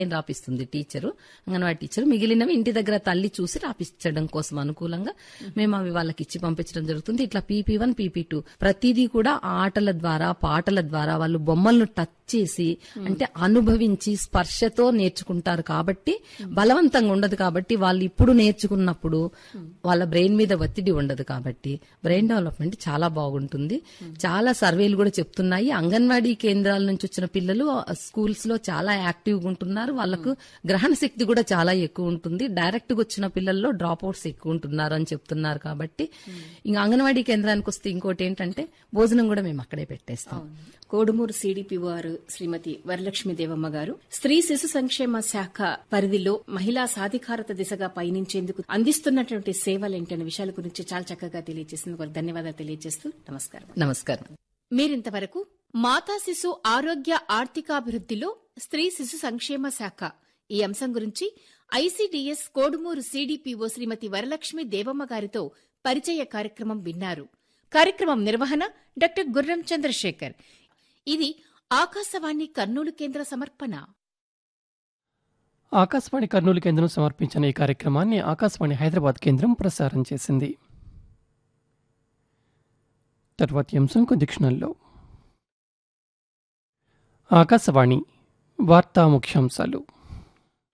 రాపిస్తుంది teacher anganwadi teacher మిగిలినవి ఇంటి దగ్గర తల్లి చూసి రాపించడం కోసం అనుకూలంగా మేము అవి వాళ్ళకి ఇచ్చి పంపించడం జరుగుతుంది ఇట్లా పీపీ వన్ పీపీ టూ ప్రతిదీ కూడా ఆటల ద్వారా పాటల ద్వారా వాళ్ళు బొమ్మలను టచ్ చేసి అంటే అనుభవించి స్పర్శతో నేర్చుకుంటారు కాబట్టి బలవంతంగా ఉండదు కాబట్టి వాళ్ళు ఇప్పుడు నేర్చుకున్నప్పుడు వాళ్ళ బ్రెయిన్ మీద ఒత్తిడి ఉండదు కాబట్టి బ్రెయిన్ డెవలప్మెంట్ చాలా బాగుంటుంది చాలా సర్వేలు కూడా చెప్తున్నాయి అంగన్వాడీ కేంద్రాల నుంచి వచ్చిన పిల్లలు స్కూల్స్ లో చాలా యాక్టివ్గా ఉంటున్నారు వాళ్ళకు గ్రహణ శక్తి కూడా చాలా ఎక్కువ ఉంటుంది డైరెక్ట్ గా వచ్చిన పిల్లల్లో డ్రాప్ అవుట్స్ ఎక్కువ ఉంటున్నారు అని చెప్తున్నారు కాబట్టి ఇంకా అంగన్వాడీ కేంద్రానికి వస్తే ఇంకోటి ఏంటంటే భోజనం కూడా మేము అక్కడే పెట్టేస్తాం కోడుమూరు సిడిపి వారు శ్రీమతి వరలక్ష్మి దేవమ్మ గారు స్త్రీ శిశు సంక్షేమ శాఖ పరిధిలో మహిళా సాధికారత దిశగా పయనించేందుకు అందిస్తున్నటువంటి సేవలేంటనే విషయాల గురించి చాలా చక్కగా తెలియజేసినందుకు వారికి ధన్యవాదాలు తెలియజేస్తూ నమస్కారం నమస్కారం మీరింతవరకు మాతా శిశు ఆరోగ్య ఆర్థికాభివృద్దిలో స్త్రీ శిశు సంక్షేమ శాఖ ఈ అంశం గురించి ఐసీడీఎస్ కోడుమూరు సీడీపీఓ శ్రీమతి వరలక్ష్మి దేవమ్మ గారితో పరిచయ కార్యక్రమం విన్నారు కార్యక్రమం నిర్వహణ డాక్టర్ గుర్రం చంద్రశేఖర్ ఇది ఆకాశవాణి కర్నూలు కేంద్ర సమర్పణ ఆకాశవాణి కర్నూలు కేంద్రం సమర్పించిన ఈ కార్యక్రమాన్ని ఆకాశవాణి హైదరాబాద్ కేంద్రం ప్రసారం చేసింది తర్వాతి అంశం కొద్ది క్షణాల్లో ఆకాశవాణి వార్తా ముఖ్యాంశాలు